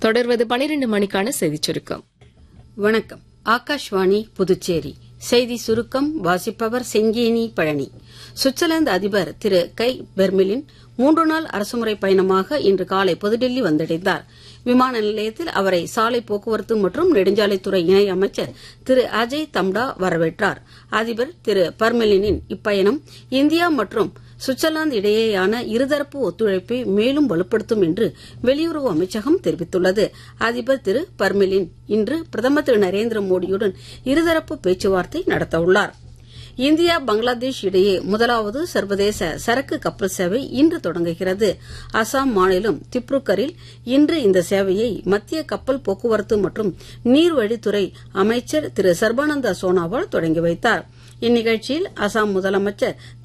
தொடர்வது பனிரெண்டு மணிக்கான செய்திச் சுருக்கம் வணக்கம் ஆகாஷ்வாணி புதுச்சேரி செய்தி சுருக்கம் வாசிப்பவர் செங்கேனி பழனி சுவிட்சர்லாந்து அதிபர் திரு கை பெர்மிலின் மூன்று நாள் அரசுமுறை பயணமாக இன்று காலை புதுடில்லி வந்தடைந்தார் விமான நிலையத்தில் அவரை சாலை போக்குவரத்து மற்றும் நெடுஞ்சாலைத்துறை இணை அமைச்சர் திரு அஜய் தம்டா வரவேற்றார் அதிபர் திரு பர்மெலினின் இப்பயணம் இந்தியா மற்றும் சுவிட்சர்லாந்து இடையேயான இருதரப்பு ஒத்துழைப்பை மேலும் வலுப்படுத்தும் என்று வெளியுறவு அமைச்சகம் தெரிவித்துள்ளது அதிபர் திரு பர்மெலின் இன்று பிரதமர் திரு நரேந்திர மோடியுடன் இருதரப்பு பேச்சுவார்த்தை நடத்தவுள்ளார் இந்தியா பங்களாதேஷ் இடையே முதலாவது சர்வதேச சரக்கு கப்பல் சேவை இன்று தொடங்குகிறது அசாம் மாநிலம் திப்ருக்கரில் இன்று இந்த சேவையை மத்திய கப்பல் போக்குவரத்து மற்றும் நீர்வழித்துறை அமைச்சர் திரு சர்பானந்தா சோனாவால் தொடங்கி வைத்தார் இந்நிகழ்ச்சியில் அசாம் முதலமைச்சர்